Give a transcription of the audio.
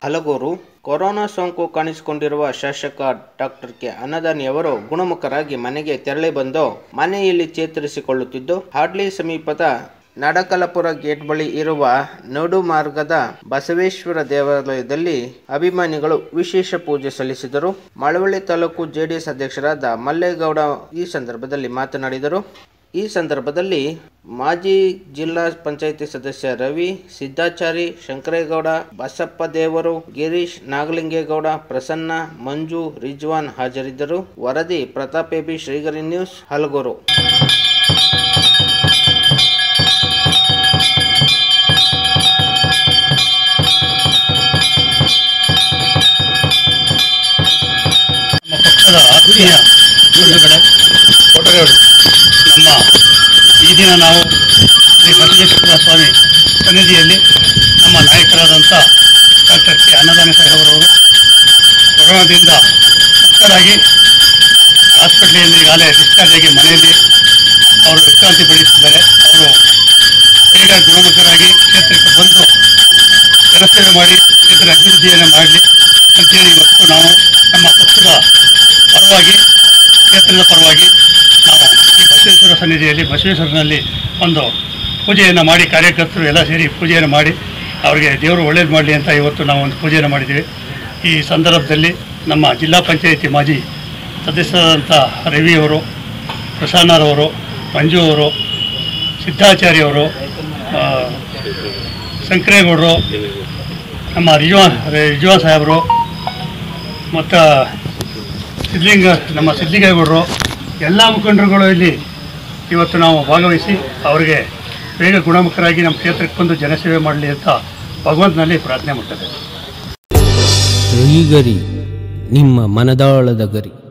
Halagur corona ಸೋಂಕು ಕಾಣಿಸಿಕೊಂಡಿರುವ ಶಾಸಕ ಡಾಕ್ಟರ್ ಕೆ ಅನ್ನದಾನಿಯವರು ಗುಣಮುಖರಾಗಿ ಮನೆಗೆ ತೆರಳಿ ಬಂದು ಮನೆಯಲ್ಲಿ ಚೇತರಿಸಿಕೊಳ್ಳುತ್ತಿದ್ದು ಹಾಡ್ಲಿ ಸಮೀಪದ ನಡಕಲಪುರ ಗೇಟ್ ಬಳಿ ಇರುವ ನೋಡು ಮಾರ್ಗದ ಬಸವೇಶ್ವರ ದೇವಾಲಯದಲ್ಲಿ ಅಭಿಮಾನಿಗಳು ವಿಶೇಷ ಪೂಜೆ ಸಲ್ಲಿಸಿದರು ಮಳವಳ್ಳಿ ತಾಲೂಕು ಜೆಡಿಎಸ್ ಅಧ್ಯಕ್ಷರಾದ ಮಲ್ಲೇಗೌಡ ಈ ಸಂದರ್ಭದಲ್ಲಿ ಮಾತನಾಡಿದರು ಈ ಸಂದರ್ಭದಲ್ಲಿ ಮಾಜಿ ಜಿಲ್ಲಾ ಪಂಚಾಯಿತಿ ಸದಸ್ಯ ರವಿ ಸಿದ್ದಾಚಾರಿ ಶಂಕರೇಗೌಡ ಬಸಪ್ಪ ದೇವರು ಗಿರೀಶ್ ನಾಗಲಿಂಗೇಗೌಡ ಪ್ರಸನ್ನ ಮಂಜು ರಿಜ್ವಾನ್ ಹಾಜರಿದ್ದರು ವರದಿ ಪ್ರತಾಪ್ ಎಬಿ ಶ್ರೀಗರಿ ನ್ಯೂಸ್ ಹಲಗೂರು ನಮ್ಮ ಪಕ್ಷದ ಆತ್ಮೀಯ ಬಂಧುಗಳೇ ನಮ್ಮ ಈ ದಿನ ನಾವು ಶ್ರೀ ಬಸವೇಶ್ವರ ಸ್ವಾಮಿ ಸನ್ನಿಧಿಯಲ್ಲಿ ನಮ್ಮ ನಾಯಕರಾದಂಥ ಡಾಕ್ಟರ್ ಕೆ ಅನ್ನದಾನ ಸಾಹೇಬರವರು ಕೊರೋನಾದಿಂದ ಮುಕ್ತರಾಗಿ ಹಾಸ್ಪಿಟ್ಲಿನಲ್ಲಿ ಈಗಾಗಲೇ ಡಿಸ್ಚಾರ್ಜ್ ಆಗಿ ಮನೆಯಲ್ಲಿ ಅವರು ವಿಶ್ರಾಂತಿ ಪಡೆಯುತ್ತಿದ್ದಾರೆ ಅವರು ಬೇಗ ಗುಣಮುಖರಾಗಿ ಕ್ಷೇತ್ರಕ್ಕೆ ಬಂದು ಜನಸೇವೆ ಮಾಡಿ ಕ್ಷೇತ್ರ ಅಭಿವೃದ್ಧಿಯನ್ನು ಮಾಡಲಿ ಅಂತೇಳಿ ಇವತ್ತು ನಾವು ನಮ್ಮ ಪಕ್ಷದ ಪರವಾಗಿ ಕ್ಷೇತ್ರದ ಪರವಾಗಿ ನಾವು ಈ ಬಸವೇಶ್ವರ ಸನ್ನಿಧಿಯಲ್ಲಿ ಬಸವೇಶ್ವರನಲ್ಲಿ ಒಂದು ಪೂಜೆಯನ್ನು ಮಾಡಿ ಕಾರ್ಯಕರ್ತರು ಎಲ್ಲ ಸೇರಿ ಪೂಜೆಯನ್ನು ಮಾಡಿ ಅವರಿಗೆ ದೇವರು ಒಳ್ಳೇದು ಮಾಡಲಿ ಅಂತ ಇವತ್ತು ನಾವು ಒಂದು ಪೂಜೆಯನ್ನು ಮಾಡಿದ್ದೀವಿ ಈ ಸಂದರ್ಭದಲ್ಲಿ ನಮ್ಮ ಜಿಲ್ಲಾ ಪಂಚಾಯಿತಿ ಮಾಜಿ ಸದಸ್ಯರಾದಂಥ ರವಿಯವರು ಪ್ರಸನ್ನರವರು ಮಂಜು ಅವರು ಸಿದ್ಧಾಚಾರ್ಯ ಅವರು ಆ, ಶಂಕರೇಗೌಡರು ನಮ್ಮ ರಿಜ್ವಾನ್ ರಿಜ್ವಾನ್ ಸಾಹೇಬರು ಮತ್ತು ಸಿದ್ಲಿಂಗ ನಮ್ಮ ಸಿದ್ಲಿಂಗೇಗೌಡರು ಎಲ್ಲ ಮುಖಂಡರುಗಳು ಇಲ್ಲಿ ಇವತ್ತು ನಾವು ಭಾಗವಹಿಸಿ ಅವರಿಗೆ ಬೇಗ ಗುಣಮುಖರಾಗಿ ನಮ್ಮ ಕ್ಷೇತ್ರಕ್ಕೆ ಬಂದು ಜನಸೇವೆ ಮಾಡಲಿ ಅಂತ ಭಗವಂತನಲ್ಲಿ ಪ್ರಾರ್ಥನೆ ಮಾಡ್ತೇವೆ ಶ್ರೀಗರಿ ನಿಮ್ಮ ಮನದಾಳದ ಗರಿ